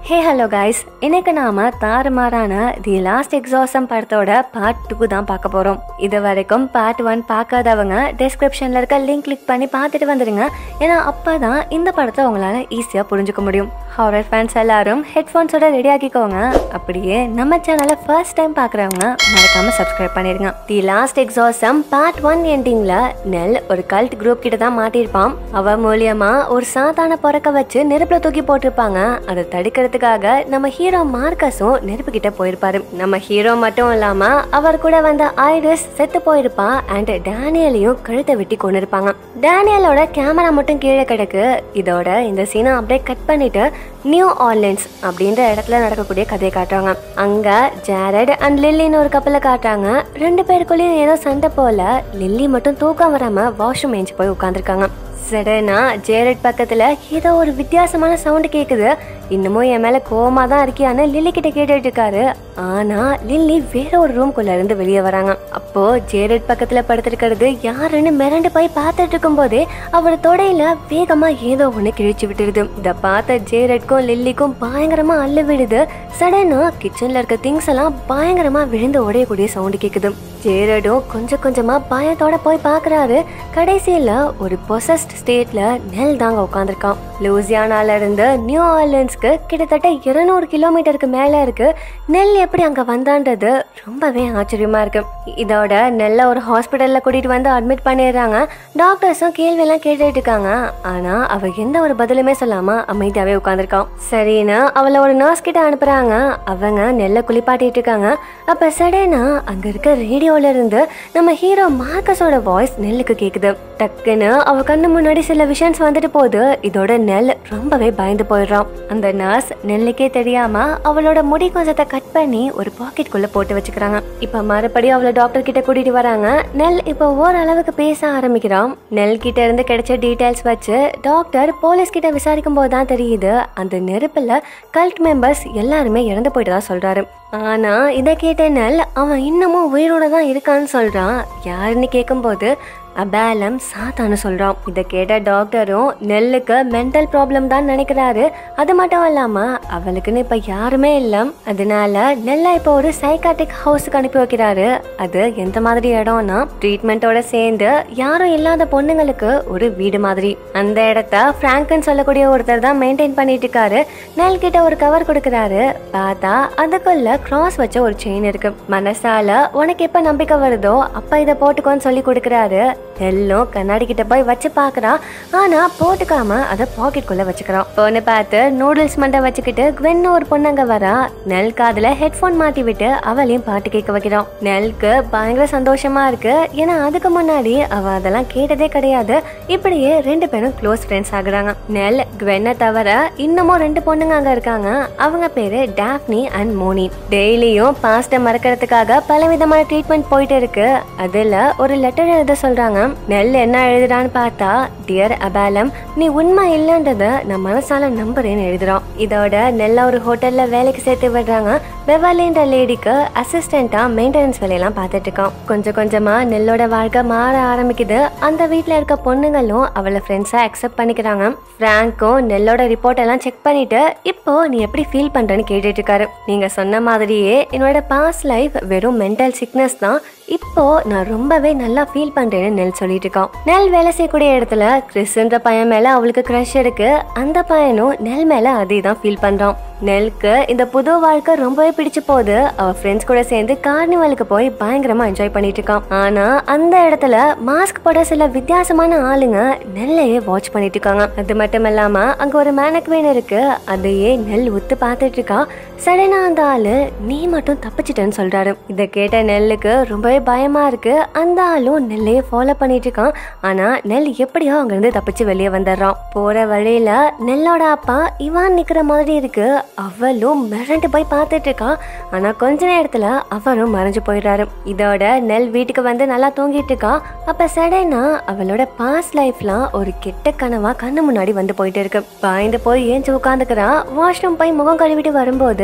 hey hello guys இன்னைக்கு நாம தாறுமாறான தி last எக்ஸாசம் படத்தோட பார்ட் டூ தான் பார்க்க போறோம் இது வரைக்கும் பார்ட் ஒன் பார்க்காதவங்க டெஸ்கிரிப்ஷன்ல இருக்க லிங்க் கிளிக் பண்ணி பார்த்துட்டு வந்துடுங்க ஏன்னா அப்பதான் இந்த படத்தை உங்களால ஈஸியா புரிஞ்சுக்க முடியும் ஹாரர் ஃபேன்ஸ் எல்லாரும் ஹெட்ஃபோன்ஸோட ரெடி ஆக்கிக்கோங்க அப்படியே நம்ம சேனலை ஃபர்ஸ்ட் டைம் பார்க்குறவங்க மறக்காம சப்ஸ்கிரைப் பண்ணிடுங்க the last exorcism part one எண்டிங்ல நெல் ஒரு கல்ட் குரூப் கிட்ட தான் மாட்டியிருப்பான் அவ மூலியமா ஒரு சாத்தான பிறக்க வச்சு நெருப்புல தூக்கி போட்டிருப்பாங்க அதை தடுக்கிறதுக்காக நம்ம ஹீரோ மார்க்கஸும் நெருப்பு கிட்ட போயிருப்பாரு நம்ம ஹீரோ மட்டும் இல்லாம அவர் கூட வந்த ஐரிஸ் செத்து போயிருப்பா அண்ட் டேனியலையும் கழுத்தை வெட்டி கொண்டு இருப்பாங்க டேனியலோட கேமரா மட்டும் கீழே கிடக்கு இதோட இந்த சீனை அப்படியே கட் பண்ணிட்டு நியூ ஆர்லின்ஸ் அப்படின்ற இடத்துல நடக்கக்கூடிய கதையை காட்டுறாங்க அங்க ஜாரட் அண்ட் லில்லின்னு ஒரு கப்பலை காட்டுறாங்க ரெண்டு பேருக்குள்ளேயும் ஏதோ சண்டை போல லில்லி மட்டும் தூக்கம் வராம வாஷ்ரூம் ஏஞ்சி போய் உட்காந்துருக்காங்க சடனா ஜேரட் பக்கத்துல ஏதோ ஒரு வித்தியாசமான சவுண்ட் கேக்குது இன்னமும் என் மேல கோவமா தான் இருக்கியான்னு லில்லி கிட்ட கேட்டுட்டு இருக்காரு ஆனா லில்லி வேற ஒரு ரூம்குள்ள இருந்து வெளியே வராங்க அப்போ ஜேரட் பக்கத்துல படுத்திருக்கிறது யாருன்னு மிரண்டு போய் பார்த்துட்டு இருக்கும் போதே அவர் தொடையில வேகமா ஏதோ ஒண்ணு கிழிச்சு விட்டுருது இத பார்த்த ஜேரட்க்கும் லில்லிக்கும் பயங்கரமா அள்ளு விடுது சடனா கிச்சன்ல இருக்க திங்ஸ் எல்லாம் பயங்கரமா விழுந்து உடையக்கூடிய சவுண்ட் கேக்குது ஜேரடும் கொஞ்சம் கொஞ்சமா பயத்தோட போய் பாக்குறாரு கடைசியில ஒரு பொசஸ்ட் ஸ்டேட்ல நெல் தாங்க உட்காந்துருக்கான் லூசியானால இருந்து நியூ ஆர்லின்ஸ்க்கு கிட்டத்தட்ட இருநூறு கிலோமீட்டருக்கு மேல இருக்கு நெல் எப்படி அங்க வந்தான்றது ரொம்பவே ஆச்சரியமா இருக்கு இதோட நெல்லை ஒரு ஹாஸ்பிட்டல்ல கூட்டிட்டு வந்து அட்மிட் பண்ணிடுறாங்க டாக்டர்ஸும் கேள்வி எல்லாம் கேட்டுட்டு இருக்காங்க ஆனா அவ எந்த ஒரு பதிலுமே சொல்லாம அமைதியாவே உட்காந்துருக்கான் சரின்னு அவளை ஒரு நர்ஸ் கிட்ட அனுப்புறாங்க அவங்க நெல்லை குளிப்பாட்டிட்டு இருக்காங்க அப்ப சடனா அங்க இருக்க ரேடியோல இருந்து நம்ம ஹீரோ மார்க்கஸோட வாய்ஸ் நெல்லுக்கு கேக்குது டக்குன்னு அவ கண்ணு முன்னாடி சில விஷயம்ஸ் வந்துட்டு போகுது இதோட நெல் ரொம்பவே பயந்து போயிடுறான் அந்த நர்ஸ் நெல்லுக்கே தெரியாம அவளோட முடி கொஞ்சத்தை கட் பண்ணி ஒரு பாக்கெட் குள்ள போட்டு வச்சுக்கிறாங்க இப்ப மறுபடியும் அவளை டாக்டர் கிட்ட கூட்டிட்டு வராங்க நெல் இப்ப ஓரளவுக்கு பேச ஆரம்பிக்கிறான் நெல் கிட்ட இருந்து கிடைச்ச டீடைல்ஸ் வச்சு டாக்டர் போலீஸ் கிட்ட விசாரிக்கும் போது தான் தெரியுது அந்த நெருப்புல கல்ட் மெம்பர்ஸ் எல்லாருமே இறந்து போயிட்டதா சொல்றாரு ஆனா இதை கேட்ட நெல் அவன் இன்னமும் உயிரோட தான் இருக்கான்னு சொல்றான் யாருன்னு கேட்கும்போது அபேலம் சாத்தான்னு சொல்றான் இதை கேட்ட டாக்டரும் நெல்லுக்கு மென்டல் ப்ராப்ளம் தான் நினைக்கிறாரு அது மட்டும் இல்லாம அவளுக்குன்னு இப்ப யாருமே இல்ல அதனால நெல்லை இப்போ ஒரு சைக்காட்டிக் ஹவுஸுக்கு அனுப்பி வைக்கிறாரு அது எந்த மாதிரி இடம்னா ட்ரீட்மெண்ட்டோட சேர்ந்து யாரும் இல்லாத பொண்ணுங்களுக்கு ஒரு வீடு மாதிரி அந்த இடத்த பிராங்கன் சொல்லக்கூடிய ஒருத்தர் தான் மெயின்டைன் பண்ணிட்டு இருக்காரு நெல் கிட்ட ஒரு கவர் கொடுக்கறாரு பார்த்தா அதுக்குள்ள கிராஸ் வச்ச ஒரு செயின் இருக்கு மனசால உனக்கு எப்ப நம்பிக்கை வருதோ அப்ப இதை போட்டுக்கோன்னு சொல்லி கொடுக்கறாரு நெல்லும் கண்ணாடி கிட்ட போய் வச்சு பாக்குறா ஆனா போட்டுக்காம அதை பாக்கெட் குள்ள வச்சுக்கிறான் பொண்ணு பார்த்து நூடுல்ஸ் மண்டை வச்சுக்கிட்டு குவென்னு ஒரு பொண்ணு அங்க வரா நெல் காதுல ஹெட்போன் மாட்டி விட்டு அவளையும் பாட்டு கேட்க வைக்கிறான் நெல்க்கு பயங்கர சந்தோஷமா இருக்கு ஏன்னா அதுக்கு முன்னாடி அவ அதெல்லாம் கேட்டதே கிடையாது இப்படியே ரெண்டு பேரும் க்ளோஸ் ஃப்ரெண்ட்ஸ் ஆகுறாங்க நெல் குவென்னை தவிர இன்னமும் ரெண்டு பொண்ணுங்க அங்க இருக்காங்க அவங்க பேரு டாஃப்னி அண்ட் மோனி டெய்லியும் பாஸ்ட மறக்கிறதுக்காக பல விதமான ட்ரீட்மெண்ட் போயிட்டு இருக்கு அதுல ஒரு லெட்டர் எழுத சொல்றாங்க நெல் என்ன எழுதுறான்னு பார்த்தா டியர் அபாலம் நீ உண்மை இல்லைன்றத நான் மனசால நம்புறேன்னு எழுதுறான் இதோட நெல்ல ஒரு ஹோட்டல்ல வேலைக்கு சேர்த்து விடுறாங்க பெவாலின்ற லேடிக்கு அசிஸ்டண்டா மெயின்டெனன்ஸ் வேலையெல்லாம் பார்த்துட்டு இருக்கான் கொஞ்சம் கொஞ்சமா நெல்லோட வாழ்க்கை மாற ஆரம்பிக்குது அந்த வீட்ல இருக்க பொண்ணுங்களும் அவளை ஃப்ரெண்ட்ஸா அக்செப்ட் பண்ணிக்கிறாங்க ஃப்ராங்க்கும் நெல்லோட ரிப்போர்ட் எல்லாம் செக் பண்ணிட்டு இப்போ நீ எப்படி ஃபீல் பண்றேன்னு கேட்டுட்டு இருக்காரு நீங்க சொன்ன மாதிரியே என்னோட பாஸ்ட் லைஃப் வெறும் மென்டல் சிக்னஸ் தான் இப்போ நான் ரொம்பவே நல்லா ஃபீல் பண்றேன்னு நெல் சொல்லிட்டு இருக்கான் நெல் வேலை செய்யக்கூடிய இடத்துல கிறிஸ்ன்ற பையன் மேல அவளுக்கு க்ரஷ் இருக்கு அந்த பையனும் நெல் மேல அதே தான் ஃபீல் பண்றான் நெல்க்கு இந்த புது வாழ்க்கை ரொம்பவே பிடிச்சு போகுது அவ ஃப்ரெண்ட்ஸ் கூட சேர்ந்து கார்னிவலுக்கு போய் பயங்கரமா என்ஜாய் பண்ணிட்டு இருக்கான் ஆனா அந்த இடத்துல மாஸ்க் போட சில வித்தியாசமான ஆளுங்க நெல்லையே வாட்ச் பண்ணிட்டு இருக்காங்க அது மட்டும் இல்லாம அங்க ஒரு மேனக்வேன் இருக்கு அதையே நெல் உத்து பார்த்துட்டு இருக்கா சடனா அந்த ஆளு நீ மட்டும் தப்பிச்சிட்டேன்னு சொல்றாரு இதை கேட்ட நெல்லுக்கு ரொம்பவே பயமா இருக்கு அந்த ஆளும் நெல்லையே ஃபாலோ பண்ணிட்டு இருக்கான் ஆனா நெல் எப்படியோ அங்க இருந்து தப்பிச்சு வெளியே வந்துடுறான் போற வழியில நெல்லோட அப்பா இவான் நிக்கிற மாதிரி இருக்கு அவளும் மிரண்டு போய் பார்த்துட்டு இருக்கா ஆனா கொஞ்ச நேரத்துல அவரும் மறைஞ்சு போயிடுறாரு இதோட நெல் வீட்டுக்கு வந்து நல்லா தூங்கிட்டு இருக்கா அப்ப சடனா அவளோட பாஸ்ட் லைஃப்லாம் ஒரு கெட்ட கனவா கண்ணு முன்னாடி வந்து போயிட்டு இருக்கு பாய்ந்து போய் ஏஞ்சி உட்காந்துக்கிறா வாஷ்ரூம் போய் முகம் கழுவிட்டு வரும்போது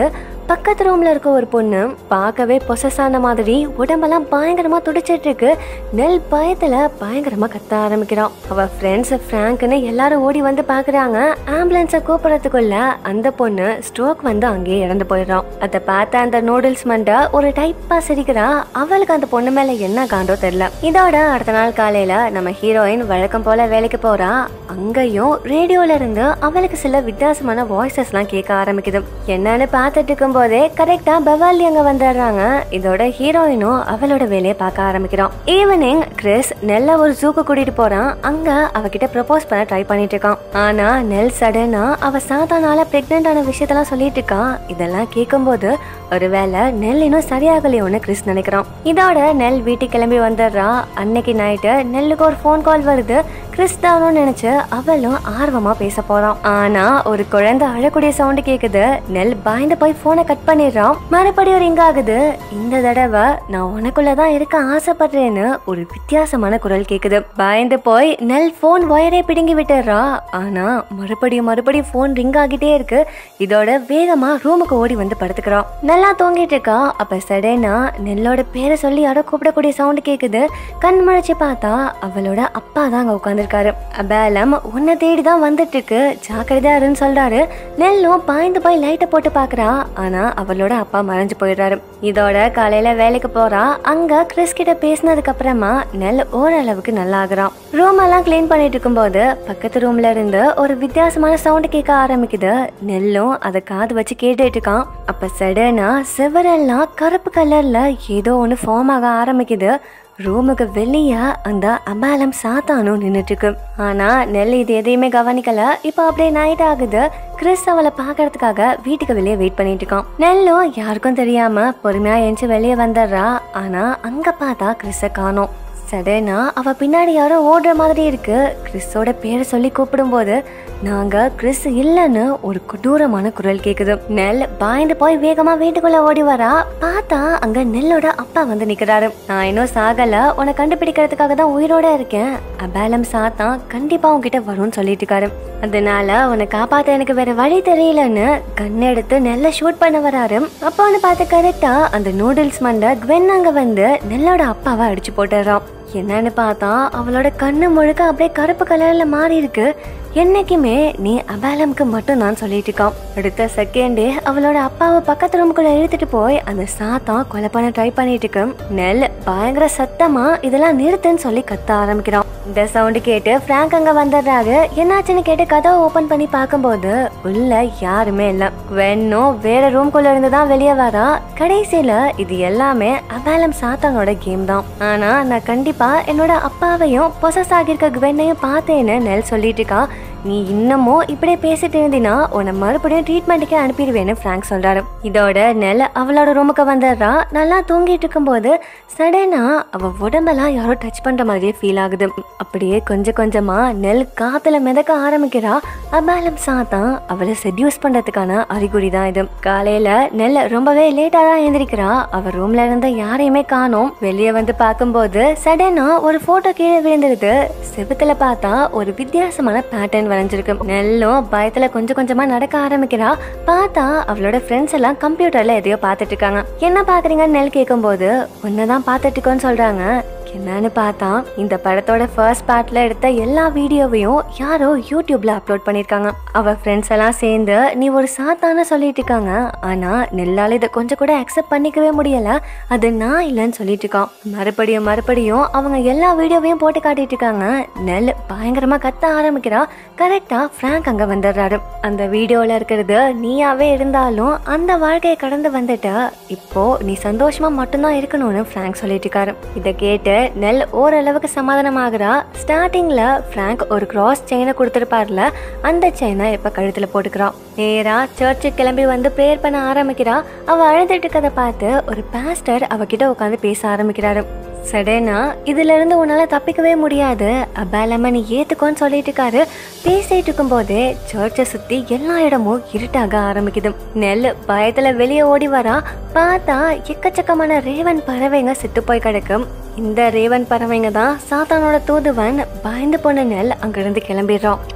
பக்கத்து ரூம்ல இருக்க ஒரு பொண்ணு பார்க்கவே பொசஸ் ஆன மாதிரி உடம்பெல்லாம் பயங்கரமா துடிச்சிட்டு இருக்கு நெல் பயத்துல பயங்கரமா கத்த ஆரம்பிக்கிறான் அவ ஃப்ரெண்ட்ஸ் ஃப்ராங்க்னு எல்லாரும் ஓடி வந்து பாக்குறாங்க ஆம்புலன்ஸை கூப்பிடறதுக்குள்ள அந்த பொண்ணு ஸ்ட்ரோக் வந்து அங்கேயே இறந்து போயிடுறான் அதை பார்த்த அந்த நூடுல்ஸ் மண்டை ஒரு டைப்பா சிரிக்கிறா அவளுக்கு அந்த பொண்ணு மேல என்ன காண்டோ தெரியல இதோட அடுத்த நாள் காலையில நம்ம ஹீரோயின் வழக்கம் போல வேலைக்கு போறா அங்கேயும் ரேடியோல இருந்து அவளுக்கு சில வித்தியாசமான வாய்ஸஸ் எல்லாம் கேட்க ஆரம்பிக்குது என்னன்னு பார்த்துட்டு இருக்கும் போதே கரெக்டா பெவாலி அங்க வந்துடுறாங்க இதோட ஹீரோயினும் அவளோட வேலையை பார்க்க ஆரம்பிக்கிறான் ஈவினிங் கிறிஸ் நெல்ல ஒரு ஜூக்கு கூட்டிட்டு போறான் அங்க அவகிட்ட ப்ரப்போஸ் பண்ண ட்ரை பண்ணிட்டு இருக்கான் ஆனா நெல் சடனா அவ சாதானால பிரெக்னென்ட் ஆன விஷயத்தெல்லாம் சொல்லிட்டு இருக்கான் இதெல்லாம் கேட்கும்போது ஒருவேளை நெல் இன்னும் சரியாகலையோன்னு கிறிஸ் நினைக்கிறான் இதோட நெல் வீட்டுக்கு கிளம்பி வந்துடுறா அன்னைக்கு நைட்டு நெல்லுக்கு ஒரு ஃபோன் கால் வருது கிறிஸ் தானோ நினைச்சு அவளும் ஆர்வமா பேச போறான் ஆனா ஒரு குழந்தை அழக்கூடிய சவுண்ட் கேக்குது நெல் பயந்து போய் போனை கட் பண்ணிடுறான் மறுபடியும் ரிங் ஆகுது இந்த தடவை நான் உனக்குள்ளதான் இருக்க ஆசைப்படுறேன்னு ஒரு வித்தியாசமான குரல் கேக்குது பயந்து போய் நெல் போன் ஒயரே பிடுங்கி விட்டுறா ஆனா மறுபடியும் மறுபடியும் போன் ரிங் ஆகிட்டே இருக்கு இதோட வேகமா ரூமுக்கு ஓடி வந்து படுத்துக்கிறான் நல்லா தூங்கிட்டு இருக்கா அப்ப சடேனா நெல்லோட பேரை சொல்லி யாரோ கூப்பிடக்கூடிய சவுண்ட் கேக்குது கண் முழிச்சு பார்த்தா அவளோட அப்பா தான் அங்க உட்காந்துருக்காரு அபேலம் உன்னை தேடி தான் வந்துட்டு இருக்கு ஜாக்கிரதையா இருன்னு சொல்றாரு நெல்லும் பாய்ந்து போய் லைட்டை போட்டு பாக்குறா ஆனா அவளோட அப்பா மறைஞ்சு போயிடுறாரு இதோட காலையில வேலைக்கு போறா அங்க கிறிஸ் கிட்ட பேசினதுக்கு அப்புறமா நெல் ஓரளவுக்கு நல்லா ஆகுறான் ரூம் எல்லாம் க்ளீன் பண்ணிட்டு இருக்கும்போது பக்கத்து ரூம்ல இருந்து ஒரு வித்தியாசமான சவுண்ட் கேட்க ஆரம்பிக்குது நெல்லும் அதை காது வச்சு கேட்டுட்டு இருக்கான் அப்ப சடனா செவரெல்லாம் கருப்பு கலர்ல ஏதோ ஒன்று ஃபார்ம் ஆக ஆரம்பிக்குது ரூமுக்கு வெளியே அந்த அபாலம் சாத்தானும் நின்னுட்டு இருக்கு ஆனா நெல் இது எதையுமே கவனிக்கல இப்போ அப்படியே நைட் ஆகுது கிறிஸ் அவளை பாக்குறதுக்காக வீட்டுக்கு வெளியே வெயிட் பண்ணிட்டு இருக்கான் நெல்லும் யாருக்கும் தெரியாம பொறுமையா எஞ்சி வெளியே வந்துடுறா ஆனா அங்க பார்த்தா கிறிஸ காணோம் சடனா அவ பின்னாடி யாரோ ஓடுற மாதிரி இருக்கு கிறிஸோட பேரை சொல்லி கூப்பிடும்போது நாங்க கிறிஸ் இல்லைன்னு ஒரு கொடூரமான குரல் கேக்குது நெல் பாய்ந்து போய் வேகமா வீட்டுக்குள்ள ஓடி வரா பார்த்தா அங்க நெல்லோட அப்பா வந்து நிக்கிறாரு நான் இன்னும் சாகல உன்னை கண்டுபிடிக்கிறதுக்காக தான் உயிரோட இருக்கேன் அபாலம் சாத்தான் கண்டிப்பா உன்கிட்ட வரும்னு சொல்லிட்டு இருக்காரு அதனால உன்னை காப்பாத்த எனக்கு வேற வழி தெரியலன்னு கன் எடுத்து நெல்ல ஷூட் பண்ண வராரு அப்போ ஒன்று பார்த்து கரெக்டா அந்த நூடுல்ஸ் மண்டை குவென் அங்க வந்து நெல்லோட அப்பாவை அடிச்சு போட்டுறான் என்னன்னு பார்த்தா அவளோட கண்ணு முழுக்க அப்படியே கருப்பு கலர்ல மாறி இருக்கு என்னைக்குமே நீ அபாலம்க்கு மட்டும் நான் சொல்லிட்டு இருக்கான் அடுத்த செகண்டே அவளோட அப்பாவை பக்கத்து ரூமுக்குள்ள இழுத்துட்டு போய் அந்த சாத்தான் கொலை பண்ண ட்ரை பண்ணிட்டு இருக்கு நெல் பயங்கர சத்தமா இதெல்லாம் நிறுத்துன்னு சொல்லி கத்த ஆரம்பிக்கிறான் இந்த சவுண்டு கேட்டு பிராங்க் அங்க வந்துடுறாரு என்னாச்சுன்னு கேட்டு கதவை ஓபன் பண்ணி பார்க்கும்போது உள்ள யாருமே இல்ல வென்னும் வேற ரூம்குள்ள இருந்து தான் வெளியே வரா கடைசியில இது எல்லாமே அபாலம் சாத்தானோட கேம் தான் ஆனா நான் கண்டிப்பா என்னோட அப்பாவையும் பொசஸ் ஆகியிருக்க குவென்னையும் பார்த்தேன்னு நெல் சொல்லிட்டு இருக்கா நீ இன்னமும் இப்படியே பேசிட்டு இருந்தினா உன்னை மறுபடியும் ட்ரீட்மெண்ட்டுக்கே அனுப்பிடுவேன்னு ஃப்ராங்க் சொல்றாரு இதோட நெல் அவளோட ரூமுக்கு வந்துடுறா நல்லா தூங்கிட்டு இருக்கும்போது சடனா அவ உடம்பெல்லாம் யாரோ டச் பண்ற மாதிரியே ஃபீல் ஆகுது அப்படியே கொஞ்சம் கொஞ்சமா நெல் காத்துல மிதக்க ஆரம்பிக்கிறா அபாலம் சாத்தான் அவளை செட்யூஸ் பண்றதுக்கான அறிகுறி தான் இது காலையில நெல் ரொம்பவே லேட்டா தான் எழுந்திருக்கிறா அவ ரூம்ல இருந்த யாரையுமே காணோம் வெளியே வந்து பார்க்கும்போது சடனா ஒரு போட்டோ கீழே விழுந்துருது செவுத்துல பார்த்தா ஒரு வித்தியாசமான பேட்டர்ன் வரைஞ்சிருக்கு நெல்லும் பயத்துல கொஞ்சம் கொஞ்சமா நடக்க ஆரம்பிக்கிறா பார்த்தா அவளோட ஃப்ரெண்ட்ஸ் எல்லாம் கம்ப்யூட்டர்ல எதையோ பார்த்துட்டு இருக்காங்க என்ன பாக்குறீங்கன்னு நெல் கேட்கும்போது ஒன்னதான் பார்த்துட்டு இருக்கோன்னு சொல்றாங்க என்னன்னு பார்த்தா இந்த படத்தோட ஃபர்ஸ்ட் பார்ட்ல எடுத்த எல்லா வீடியோவையும் யாரோ யூடியூப்ல அப்லோட் பண்ணிருக்காங்க அவ ஃப்ரெண்ட்ஸ் எல்லாம் சேர்ந்து நீ ஒரு சாத்தான சொல்லிட்டு இருக்காங்க ஆனா நெல்லால இதை கொஞ்சம் கூட அக்செப்ட் பண்ணிக்கவே முடியல அது நான் இல்லைன்னு சொல்லிட்டு இருக்கான் மறுபடியும் மறுபடியும் அவங்க எல்லா வீடியோவையும் போட்டு காட்டிட்டு இருக்காங்க நெல் பயங்கரமா கத்த ஆரம்பிக்கிறா கரெக்டா ஃப்ராங்க் அங்க வந்துடுறாரு அந்த வீடியோல இருக்கிறது நீயாவே இருந்தாலும் அந்த வாழ்க்கையை கடந்து வந்துட்ட இப்போ நீ சந்தோஷமா மட்டும்தான் இருக்கணும்னு ஃப்ராங்க் சொல்லிட்டு இருக்காரு இதை கேட்டு நெல் ஓரளவுக்கு சமாதானமாகறா ஸ்டார்டிங்ல ஃப்ராங்க் ஒரு கிராஸ் செயினை கொடுத்துருப்பார்ல அந்த செயினை இப்ப கழுத்துல போட்டுக்கிறான் நேரா சர்ச்சுக்கு கிளம்பி வந்து ப்ரேயர் பண்ண ஆரம்பிக்கிறா அவ அழுதுட்டு இருக்கதை பார்த்து ஒரு பாஸ்டர் அவகிட்ட உட்காந்து பேச ஆரம்பிக்கிறாரு சடனா இதுல இருந்து உன்னால தப்பிக்கவே முடியாது அபாலம நீ ஏத்துக்கோன்னு சொல்லிட்டு இருக்காரு பேசிட்டு இருக்கும்போதே சர்ச்சை சுத்தி எல்லா இடமும் இருட்டாக ஆரம்பிக்குது நெல் பயத்துல வெளியே ஓடி வரா பார்த்தா எக்கச்சக்கமான ரேவன் பறவைங்க செத்து போய் கிடக்கும் இந்த ரேவன் பறவைங்க தான் சாத்தானோட தூதுவன் பயந்து போன நெல் அங்கிருந்து கிளம்பிடுறான்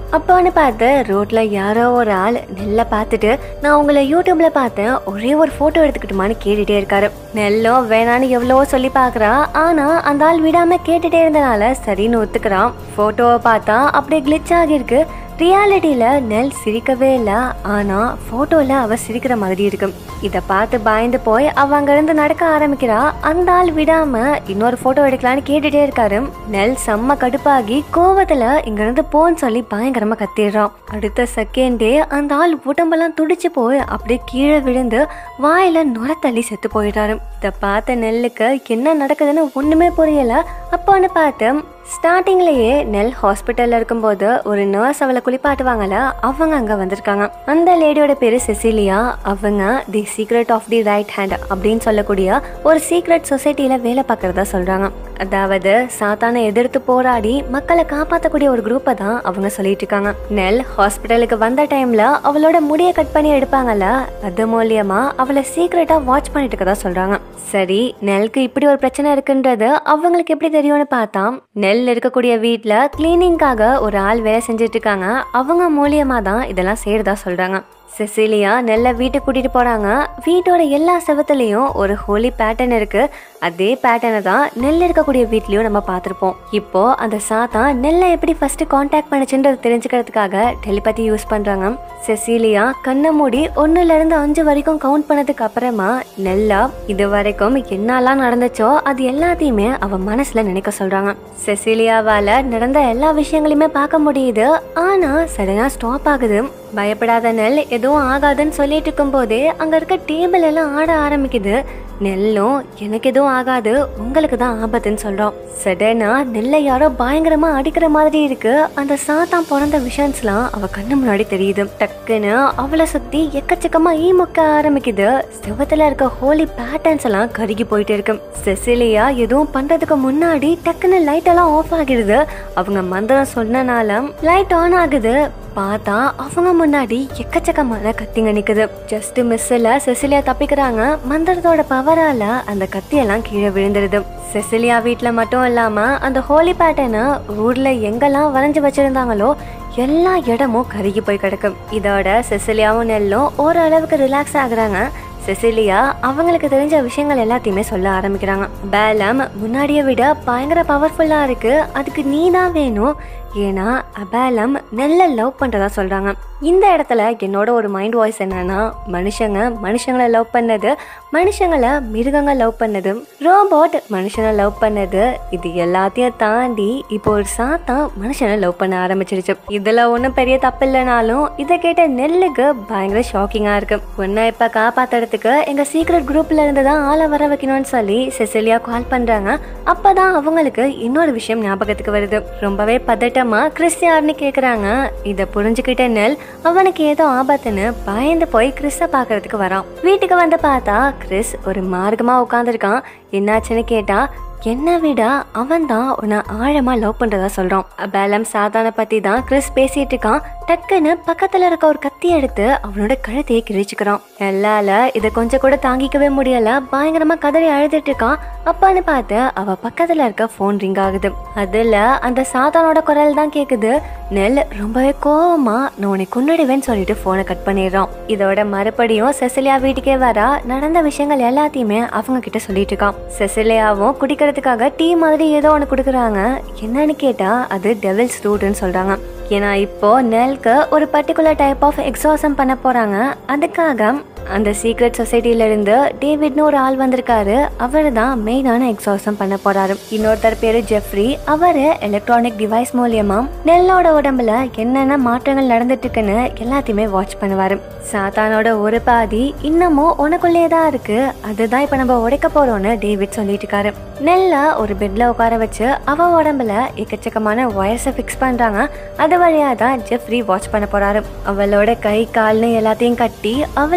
அப்போன்னு பார்த்து ரோட்ல யாரோ ஒரு ஆள் நெல்லை பார்த்துட்டு நான் உங்களை யூடியூப்ல பார்த்தேன் ஒரே ஒரு போட்டோ எடுத்துக்கிட்டுமான்னு கேட்டுட்டே இருக்காரு நெல்லும் வேணான்னு எவ்வளவோ சொல்லி பார்க்கறா ஆனா அந்த ஆள் விடாம கேட்டுட்டே இருந்தனால சரின்னு ஒத்துக்கிறான் போட்டோவை பார்த்தா அப்படியே கிளிச் ஆகியிருக்கு ரியாலிட்டியில நெல் சிரிக்கவே இல்லை ஆனா போட்டோல அவ சிரிக்கிற மாதிரி இருக்கு இத பார்த்து பயந்து போய் அவ அங்கிருந்து நடக்க ஆரம்பிக்கிறா அந்த ஆள் விடாம இன்னொரு போட்டோ எடுக்கலான்னு கேட்டுட்டே இருக்காரு நெல் செம்ம கடுப்பாகி கோவத்துல இங்க இருந்து போன்னு சொல்லி பயங்கரமா கத்திடுறான் அடுத்த செகண்டே அந்த ஆள் உடம்பெல்லாம் துடிச்சு போய் அப்படியே கீழே விழுந்து வாயில நுர தள்ளி செத்து போயிட்டாரு இத பார்த்த நெல்லுக்கு என்ன நடக்குதுன்னு ஒண்ணுமே புரியல அப்போன்னு பார்த்து ஸ்டார்டிங்லயே நெல் ஹாஸ்பிட்டல்ல இருக்கும்போது ஒரு நர்ஸ் அவளை குளிப்பாட்டுவாங்கல்ல அவங்க அங்க வந்திருக்காங்க அந்த லேடியோட பேரு செசிலியா அவங்க the secret of the right hand அப்படின்னு சொல்லக்கூடிய ஒரு சீக்ரெட் சொசைட்டில வேலை பார்க்கறதா சொல்றாங்க அதாவது சாத்தானை எதிர்த்து போராடி மக்களை காப்பாற்றக்கூடிய ஒரு குரூப்பை தான் அவங்க சொல்லிட்டு இருக்காங்க நெல் ஹாஸ்பிட்டலுக்கு வந்த டைம்ல அவளோட முடியை கட் பண்ணி எடுப்பாங்கல்ல அது மூலியமா அவளை சீக்ரெட்டா வாட்ச் பண்ணிட்டு இருக்கதா சொல்றாங்க சரி நெல்க்கு இப்படி ஒரு பிரச்சனை இருக்குன்றது அவங்களுக்கு எப்படி தெரியும்னு பார்த்தா நெல் இருக்கக்கூடிய வீட்ல கிளீனிங்காக ஒரு ஆள் வேலை செஞ்சுட்டு இருக்காங்க அவங்க மூலியமா தான் இதெல்லாம் செய்யறதா சொல்றாங்க செசிலியா நெல்ல வீட்டுக்கு கூட்டிட்டு போறாங்க வீட்டோட எல்லா செவத்துலயும் ஒரு ஹோலி பேட்டர்ன் இருக்கு அதே பேட்டர்னை தான் நெல் இருக்கக்கூடிய வீட்லயும் நம்ம பார்த்திருப்போம் இப்போ அந்த சாத்தா நெல்லை எப்படி ஃபர்ஸ்ட் காண்டாக்ட் பண்ணுச்சுன்றது தெரிஞ்சுக்கிறதுக்காக டெலிபதி யூஸ் பண்றாங்க செசிலியா கண்ணை மூடி ஒன்னுல இருந்து அஞ்சு வரைக்கும் கவுண்ட் பண்ணதுக்கு அப்புறமா நெல்லா இது வரைக்கும் என்னெல்லாம் நடந்துச்சோ அது எல்லாத்தையுமே அவ மனசுல நினைக்க சொல்றாங்க செசிலியாவால நடந்த எல்லா விஷயங்களையுமே பார்க்க முடியுது ஆனா சடனா ஸ்டாப் ஆகுது பயப்படாத நெல் எதுவும் ஆகாதுன்னு சொல்லிட்டு இருக்கும் போதே அங்க இருக்க டேபிள் எல்லாம் ஆட ஆரம்பிக்குது நெல்லும் எனக்கு எதுவும் ஆகாது உங்களுக்கு தான் ஆபத்துன்னு சொல்றோம் சடனா நெல்லை யாரோ பயங்கரமா அடிக்கிற மாதிரி இருக்கு அந்த சாத்தான் பிறந்த விஷன்ஸ்லாம் அவ கண்ணு முன்னாடி தெரியுது டக்குன்னு அவளை சுத்தி எக்கச்சக்கமா ஈ முக்க ஆரம்பிக்குது செவத்துல இருக்க ஹோலி பேட்டர்ன்ஸ் எல்லாம் கருகி போயிட்டு இருக்கு செசிலியா எதுவும் பண்றதுக்கு முன்னாடி டக்குன்னு லைட் எல்லாம் ஆஃப் ஆகிடுது அவங்க மந்திரம் சொன்னனால லைட் ஆன் ஆகுது பார்த்தா அவங்க முன்னாடி எக்கச்சக்கமான கத்திங்க நிக்குது ஜஸ்ட் மிஸ்ல செசிலியா தப்பிக்கிறாங்க மந்திரத்தோட பவரால அந்த கத்தியெல்லாம் கீழே விழுந்துருது செசிலியா வீட்ல மட்டும் இல்லாம அந்த ஹோலி பேட்டர்னை ஊர்ல எங்கெல்லாம் வரைஞ்சு வச்சிருந்தாங்களோ எல்லா இடமும் கருகி போய் கிடக்கும் இதோட செசிலியாவும் நெல்லும் ஓரளவுக்கு ரிலாக்ஸ் ஆகுறாங்க செசிலியா அவங்களுக்கு தெரிஞ்ச விஷயங்கள் எல்லாத்தையுமே சொல்ல ஆரம்பிக்கிறாங்க பேலம் முன்னாடியை விட பயங்கர பவர்ஃபுல்லா இருக்கு அதுக்கு நீ தான் வேணும் ஏன்னா அபேலம் நெல்ல லவ் பண்றதா சொல்றாங்க இந்த இடத்துல என்னோட ஒரு மைண்ட் வாய்ஸ் என்னன்னா மனுஷங்க மனுஷங்களை லவ் பண்ணது மனுஷங்களை மிருகங்க லவ் பண்ணது ரோபோட் மனுஷனை லவ் பண்ணது இது எல்லாத்தையும் தாண்டி இப்போ ஒரு சாத்தான் மனுஷனை லவ் பண்ண ஆரம்பிச்சிருச்சு இதுல ஒன்றும் பெரிய தப்பு இல்லைனாலும் இதை கேட்ட நெல்லுக்கு பயங்கர ஷாக்கிங்கா இருக்கு உன்னை இப்ப காப்பாத்துறதுக்கு எங்க சீக்ரெட் குரூப்ல இருந்து தான் ஆளை வர வைக்கணும்னு சொல்லி செசிலியா கால் பண்றாங்க அப்பதான் அவங்களுக்கு இன்னொரு விஷயம் ஞாபகத்துக்கு வருது ரொம்பவே பதட்டமா கிறிஸ் யாருன்னு கேக்குறாங்க இத புரிஞ்சுக்கிட்ட நெல் அவனுக்கு ஏதோ ஆபத்துன்னு பயந்து போய் கிறிஸ பாக்குறதுக்கு வரான் வீட்டுக்கு வந்து பார்த்தா கிறிஸ் ஒரு மார்க்கமா உட்காந்துருக்கான் என்னாச்சுன்னு கேட்டா என்னை விட அவன் தான் உன்னை ஆழமா லவ் பண்றதா சொல்றான் பேலம் சாத்தான பத்தி தான் கிறிஸ் பேசிட்டு இருக்கான் டக்குன்னு பக்கத்துல இருக்க ஒரு கத்தி எடுத்து அவனோட கழுத்தையே கிழிச்சுக்கிறான் எல்லால இதை கொஞ்சம் கூட தாங்கிக்கவே முடியல பயங்கரமா கதறி அழுதுட்டு இருக்கான் அப்பான்னு பார்த்து அவ பக்கத்துல இருக்க போன் ரிங் ஆகுது அதுல அந்த சாத்தானோட குரல் தான் கேக்குது நெல் ரொம்பவே கோவமா நான் உன்னை கொன்னுடுவேன்னு சொல்லிட்டு போனை கட் பண்ணிடுறான் இதோட மறுபடியும் செசிலியா வீட்டுக்கே வரா நடந்த விஷயங்கள் எல்லாத்தையுமே அவங்க கிட்ட சொல்லிட்டு இருக்கான் செசிலியாவும் குடிக்கிறதுக்காக டீ மாதிரி ஏதோ ஒன்று கொடுக்குறாங்க என்னன்னு கேட்டா அது டெவில்ஸ் ரூட்னு சொல்றாங்க ஏன்னா இப்போ நெல்க்கு ஒரு பர்டிகுலர் டைப் ஆஃப் எக்ஸாசம் பண்ண போறாங்க அதுக்காக அந்த சீக்ரெட் சொசைட்டில இருந்து டேவிட்னு ஒரு ஆள் வந்திருக்காரு அவர் தான் மெயினான எக்ஸாசம் பண்ண போறாரு இன்னொருத்தர் பேரு ஜெஃப்ரி அவரு எலக்ட்ரானிக் டிவைஸ் மூலியமா நெல்லோட உடம்புல என்னென்ன மாற்றங்கள் நடந்துட்டு இருக்குன்னு எல்லாத்தையுமே வாட்ச் பண்ணுவாரு சாத்தானோட ஒரு பாதி இன்னமும் உனக்குள்ளே தான் இருக்கு அதுதான் இப்ப நம்ம உடைக்க போறோம்னு டேவிட் சொல்லிட்டு இருக்காரு நெல்ல ஒரு பெட்ல உட்கார வச்சு அவ உடம்புல எக்கச்சக்கமான வயர்ஸை ஃபிக்ஸ் பண்றாங்க அது வழியா தான் ஜெஃப்ரி வாட்ச் பண்ண போறாரு அவளோட கை கால்னு எல்லாத்தையும் கட்டி அவளை சுத்தி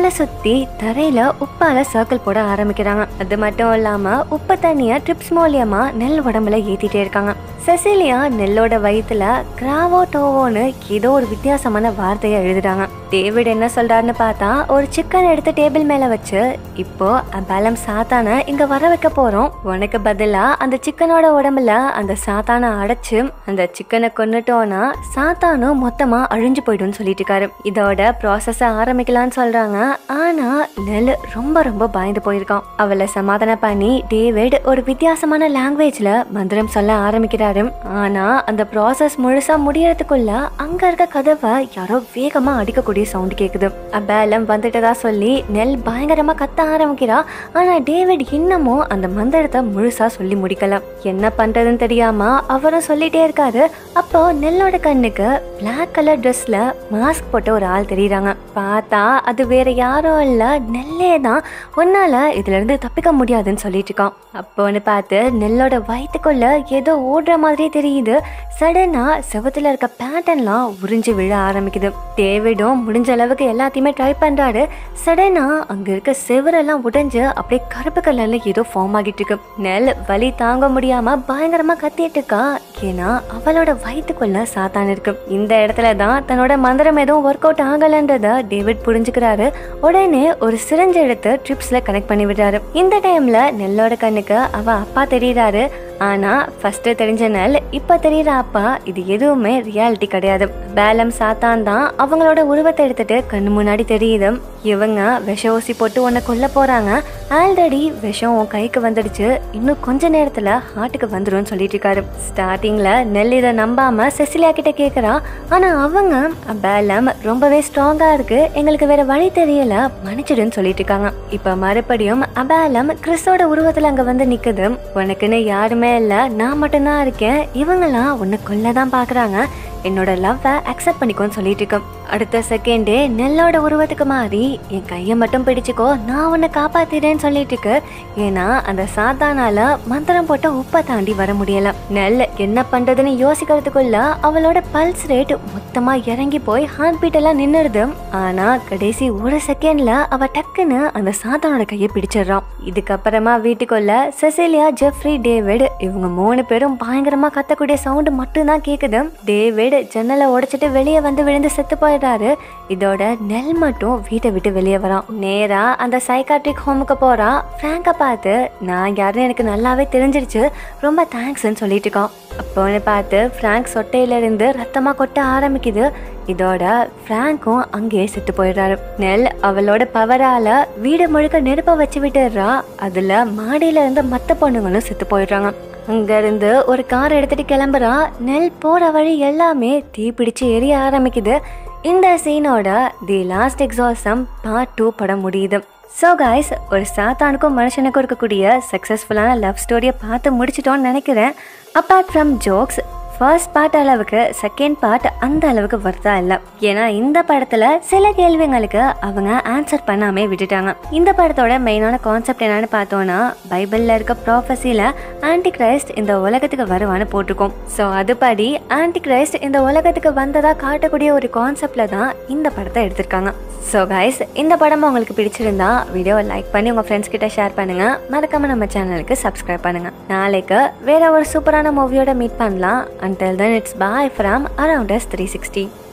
சுத்தி தரையில உப்பால சர்க்கிள் போட ஆரம்பிக்கிறாங்க அது மட்டும் இல்லாம உப்பு தண்ணிய ட்ரிப்ஸ் மூலியமா நெல் உடம்புல ஏத்திட்டே இருக்காங்க செசிலியா நெல்லோட வயித்துல கிராவோ டோவோன்னு ஏதோ ஒரு வித்தியாசமான வார்த்தையை எழுதுறாங்க டேவிட் என்ன சொல்றாருன்னு பார்த்தா ஒரு சிக்கன் எடுத்து டேபிள் மேல வச்சு இப்போ அபாலம் சாத்தான இங்க வர வைக்க போறோம் உனக்கு பதிலா அந்த சிக்கனோட உடம்புல அந்த சாத்தானை அடைச்சு அந்த சிக்கனை கொன்னுட்டோம்னா சாத்தானும் மொத்தமா அழிஞ்சு போயிடும்னு சொல்லிட்டு இருக்காரு இதோட ப்ராசஸ ஆரம்பிக்கலாம்னு சொல்றாங்க ஆனா நெல் ரொம்ப ரொம்ப பயந்து போயிருக்கான் அவளை சமாதானம் பண்ணி டேவிட் ஒரு வித்தியாசமான லாங்குவேஜ்ல மந்திரம் சொல்ல ஆரம்பிக்கிறாரு ஆனா அந்த ப்ராசஸ் முழுசா முடியறதுக்குள்ள அங்க இருக்க கதவை யாரோ வேகமா அடிக்கக்கூடிய சவுண்ட் கேக்குது அபேலம் வந்துட்டதா சொல்லி நெல் பயங்கரமா கத்த ஆரம்பிக்கிறா ஆனா டேவிட் இன்னமும் அந்த மந்திரத்தை முழுசா சொல்லி முடிக்கல என்ன பண்றதுன்னு தெரியாம அவரும் சொல்லிட்டே இருக்காரு அப்போ நெல்லோட கண்ணுக்கு பிளாக் கலர் ட்ரெஸ்ல மாஸ்க் போட்ட ஒரு ஆள் தெரியுறாங்க பார்த்தா அது வேற யாரும் இல்ல நெல்லே தான் உன்னால இதுல இருந்து தப்பிக்க முடியாதுன்னு சொல்லிட்டு இருக்கான் அப்போன்னு பார்த்து நெல்லோட வயிற்றுக்குள்ள ஏதோ ஓடுற மாதிரியே தெரியுது சடனா செவத்துல இருக்க பேட்டர்ன்லாம் உறிஞ்சு விழ ஆரம்பிக்குது டேவிடும் முடிஞ்ச அளவுக்கு எல்லாத்தையுமே ட்ரை பண்றாரு சடனா அங்க இருக்க செவரெல்லாம் உடைஞ்சு அப்படியே கருப்பு கலர்ல ஏதோ ஃபார்ம் ஆகிட்டு இருக்கு நெல் வலி தாங்க முடியாம பயங்கரமா கத்திட்டு இருக்கா ஏன்னா அவளோட வயிற்றுக்குள்ள சாத்தான் இருக்கு இந்த இடத்துல தான் தன்னோட மந்திரம் எதுவும் ஒர்க் அவுட் ஆகலன்றத டேவிட் புரிஞ்சுக்கிறாரு உடனே ஒரு சிரஞ்சு எடுத்து ட்ரிப்ஸ்ல கனெக்ட் பண்ணி விடுறாரு இந்த டைம்ல நெல்லோட கண்ணுக்கு அவ அப்பா தெரியறாரு ஆனா ஃபர்ஸ்ட் தெரிஞ்ச நெல் இப்ப தெரியற அப்பா இது எதுவுமே ரியாலிட்டி கிடையாது பேலம் சாத்தான் தான் அவங்களோட உருவத்தை எடுத்துட்டு கண்ணு முன்னாடி தெரியுது இவங்க விஷ ஊசி போட்டு உன்னை கொல்ல போறாங்க ஆல்ரெடி விஷம் உன் கைக்கு வந்துடுச்சு இன்னும் கொஞ்ச நேரத்துல ஹார்ட்டுக்கு வந்துரும்னு சொல்லிட்டு இருக்காரு ஸ்டார்டிங்ல நெல் இதை நம்பாம செசிலியா கிட்ட கேக்குறா ஆனா அவங்க பேலம் ரொம்பவே ஸ்ட்ராங்கா இருக்கு எங்களுக்கு வேற வழி தெரியல மன்னிச்சிடுன்னு சொல்லிட்டு இருக்காங்க இப்ப மறுபடியும் அபேலம் கிறிஸோட உருவத்துல அங்க வந்து நிக்குது உனக்குன்னு யாருமே இல்ல நான் மட்டும்தான் இருக்கேன் இவங்கெல்லாம் உன்னை கொல்லதான் பாக்குறாங்க என்னோட லவ்வை அக்செப்ட் பண்ணிக்கோன்னு சொல்லிட்டு இருக்கேன் அடுத்த செகண்டே நெல்லோட உருவத்துக்கு மாறி என் கையை மட்டும் பிடிச்சுக்கோ நான் உன்னை காப்பாத்திடுறேன்னு சொல்லிட்டு இருக்கு ஏன்னா அந்த சாத்தானால மந்திரம் போட்ட உப்பை தாண்டி வர முடியல நெல் என்ன பண்றதுன்னு யோசிக்கிறதுக்குள்ள அவளோட பல்ஸ் ரேட் மொத்தமா இறங்கி போய் ஹார்ட் பீட் எல்லாம் நின்னுடுது ஆனா கடைசி ஒரு செகண்ட்ல அவ டக்குன்னு அந்த சாத்தானோட கையை பிடிச்சிடுறான் இதுக்கப்புறமா வீட்டுக்குள்ள செசிலியா ஜெஃப்ரி டேவிட் இவங்க மூணு பேரும் பயங்கரமா கத்தக்கூடிய சவுண்ட் மட்டும்தான் கேக்குது டேவிட் ஜன்னலை உடைச்சிட்டு வெளியே வந்து விழுந்து செத்து போயிடுறாரு இதோட நெல் மட்டும் வீட்டை விட்டு வெளியே வரான் நேரா அந்த சைக்காட்ரிக் ஹோமுக்கு போறா ஃப்ராங்கை பார்த்து நான் யாருன்னு எனக்கு நல்லாவே தெரிஞ்சிருச்சு ரொம்ப தேங்க்ஸ்ன்னு சொல்லிட்டு இருக்கான் அப்போன்னு பார்த்து ஃப்ராங்க் சொட்டையில இருந்து ரத்தமா கொட்ட ஆரம்பிக்குது இதோட ஃப்ராங்க்கும் அங்கேயே செத்து போயிடுறாரு நெல் அவளோட பவரால வீடு முழுக்க நெருப்ப வச்சு விட்டுடுறா அதுல மாடியில இருந்து மத்த பொண்ணுங்களும் செத்து போயிடுறாங்க அங்க இருந்து ஒரு கார் எடுத்துட்டு கிளம்புறா நெல் போற வழி எல்லாமே தீ பிடிச்சு எரிய ஆரம்பிக்குது இந்த சீனோட the last exorcism part two படம் முடியுது ஸோ காய்ஸ் ஒரு சாத்தானுக்கும் மனுஷனுக்கும் இருக்கக்கூடிய சக்ஸஸ்ஃபுல்லான லவ் ஸ்டோரியை பார்த்து முடிச்சிட்டோன்னு நினைக்கிறேன் apart from jokes first part அளவுக்கு செகண்ட் பார்ட் அந்த அளவுக்கு வர்த்தா இல்லை ஏன்னா இந்த படத்துல சில கேள்விங்களுக்கு அவங்க ஆன்சர் பண்ணாமே விட்டுட்டாங்க இந்த படத்தோட மெயினான கான்செப்ட் என்னன்னு பார்த்தோம்னா பைபிள்ல இருக்க ப்ராஃபஸில ஆன்டி கிரைஸ்ட் இந்த உலகத்துக்கு வருவான்னு போட்டிருக்கோம் ஸோ அதுபடி ஆன்டி கிரைஸ்ட் இந்த உலகத்துக்கு வந்ததா காட்டக்கூடிய ஒரு கான்செப்ட்ல தான் இந்த படத்தை எடுத்திருக்காங்க ஸோ கைஸ் இந்த படம் உங்களுக்கு பிடிச்சிருந்தா வீடியோவை லைக் பண்ணி உங்க ஃப்ரெண்ட்ஸ் கிட்ட ஷேர் பண்ணுங்க மறக்காம நம்ம சேனலுக்கு சப்ஸ்கிரைப் பண்ணுங்க நாளைக்கு வேற ஒரு சூப்பரான மூவியோட மீட் பண்ணலாம் until then it's bye from around us 360